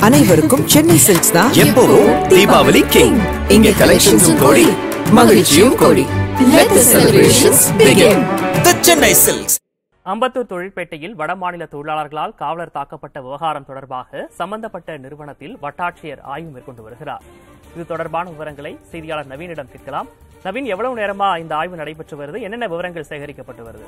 அனைவருக்கும் சென்னை சில்க்ஸ் தான் எப்பவும் தீபாவளி கிங் இங்க கலெக்ஷன்ஸும் கோடி மகிழ்ச்சியும் கோடி Let the celebrations begin. The Chennai Silks Ambattur தொழிற்பேட்டையில் வடமாநில தொழிலாளர்களால் காவலர் தாக்கப்பட்ட விவகாரம் தொடர்பாக சம்பந்தப்பட்ட நிறுவனத்தில் வட்டாட்சியர் ஆய்வு மேற்கொண்டு வருகிறார் இது தொடர்பான விவரங்களை செய்தியாளர் நவீனிடம் கேட்கலாம் நவீன் எவ்வளவு நேரமா இந்த ஆய்வு நடைபெற்று வருது என்னென்ன விவரங்கள் சேகரிக்கப்பட்டு வருது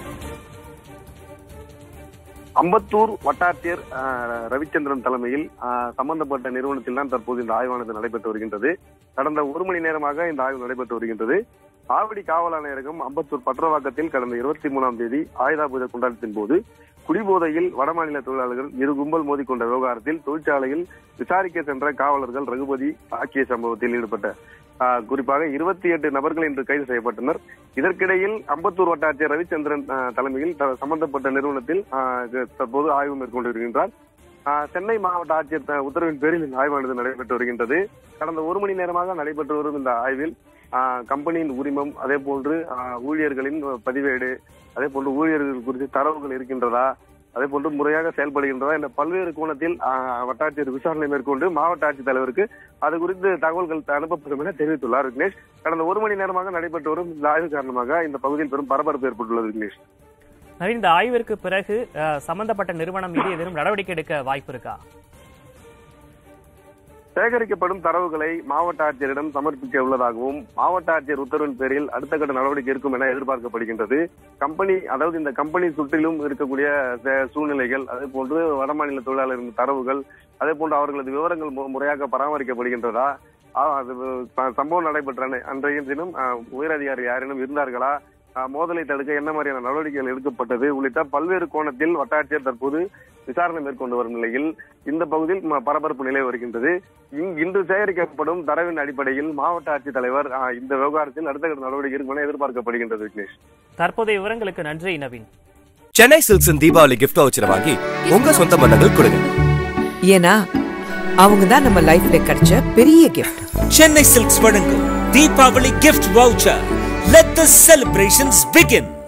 அம்பத்தூர் வட்டாட்சியர் அஹ், ரவிச்சந்திரன் தலைமையில் அஹ், சம்பந்தப்பட்ட நிறுவனத்தில் தான் தற்போது இந்த ஆய்வானது நடைபெற்று வருகின்றது கடந்த ஒரு மணி நேரமாக இந்த ஆய்வு நடைபெற்று வருகின்றது ஆவடி காவல் ஆணையரகம் அம்பத்தூர் பற்றவாக்கத்தில் கடந்த இருபத்தி மூணாம் தேதி ஆயுதா பூஜை கொண்டாட்டத்தின் போது குடிபோதையில் வடமாநில தொழிலாளர்கள் இரு கும்பல் மோதிக்கொண்ட விவகாரத்தில் தொழிற்சாலையில் விசாரிக்க சென்ற காவலர்கள் ரகுபதி தாக்கிய சம்பவத்தில் ஈடுபட்ட ஆஹ், குறிப்பாக இருபத்தி எட்டு நபர்கள் இன்று கைது செய்யப்பட்டனர் இதற்கிடையில் அம்பத்தூர் வட்டாட்சியர் ரவிச்சந்திரன் ஆஹ், தலைமையில் த- சம்பந்தப்பட்ட நிறுவனத்தில் ஆஹ், இது தற்போது ஆய்வு மேற்கொண்டு வருகின்றார் ஆஹ், சென்னை மாவட்ட ஆட்சியர் த- உத்தரவின் பேரில் இந்த ஆய்வானது நடைபெற்று வருகின்றது கடந்த ஒரு மணி நேரமாக நடைபெற்று வரும் இந்த ஆய்வில் ஆஹ், கம்பெனியின் உரிமம் அதே போன்று ஆஹ், ஊழியர்களின் பதிவேடு அதே போன்று ஊழியர்கள் குறித்து தரவுகள் இருக்கின்றதா அதே போன்று முறையாக செயல்படுகின்றதா என்ற பல்வேறு கோணத்தில் ஆஹ், வட்டாட்சியர் விசாரணை மேற்கொண்டு மாவட்ட ஆட்சித்தலைவருக்கு அது குறித்து தகவல்கள் அனுப்பப்படும் என தெரிவித்துள்ளார் விக்னேஷ் கடந்த ஒரு மணி நேரமாக நடைபெற்று வரும் இந்த ஆய்வு காரணமாக இந்த பகுதியில் பெரும் பரபரப்பு ஏற்பட்டுள்ளது விக்னேஷ் நவீன் இந்த ஆய்விற்கு பிறகு அஹ், சம்பந்தப்பட்ட நிறுவனம் மீது ஏதேனும் நடவடிக்கை எடுக்க வாய்ப்பு இருக்கா சேகரிக்கப்படும் தரவுகளை மாவட்ட ஆட்சியரிடம் சமர்ப்பிக்க உள்ளதாகவும் மாவட்ட ஆட்சியர் உத்தரவின் பேரில் அடுத்த கட்ட நடவடிக்கை இருக்கும் என எதிர்பார்க்கப்படுகின்றது கம்பெனி அதாவது இந்த கம்பெனி சுற்றிலும் இருக்கக்கூடிய ச- சூழ்நிலைகள் அதே போன்று வடமாநில தொழிலாளர்களின் தரவுகள் அதே போன்று அவர்களது விவரங்கள் மு- முறையாக பராமரிக்கப்படுகின்றதா ஆ, அது ச- சம்பவம் நடைபெற்ற அன்னை- அன்றைய தினம் ஆ, உயரதிகாரி யாரேனும் இருந்தார்களா ஆ, மோதலை தடுக்க என்ன மாதிரியான நடவடிக்கைகள் எடுக்கப்பட்டது உள்ளிட்ட பல்வேறு கோணத்தில் வட்டாட்சியர் தற்போது விசாரணை மேற்கொண்டு வரும் நிலையில் இந்த பகுதியில் ம- பரபரப்பு நிலை வருகின்றது இங்- இன்று சேகரிக்கப்படும் தரவின் அடிப்படையில் மாவட்ட ஆட்சித்தலைவர் ஆ, இந்த விவகாரத்தில் அடுத்த கட்ட நடவடிக்கை இருக்கும் என எதிர்பார்க்கப்படுகின்றது விக்னேஷ் தற்போதைய விவரங்களுக்கு நன்றி நவீன் சென்னை சில்க்ஸின் தீபாவளி கிஃப்ட் வவுச்சரை வாங்கி உங்க சொந்த பந்தங்கள் கொடுங்க ஏன்னா அவங்க தான் நம்ம லைஃப்ல கிடைச்ச பெரிய கிஃப்ட் சென்னை சில்க்ஸ் வழங்கும் Deepavali gift voucher let the celebrations begin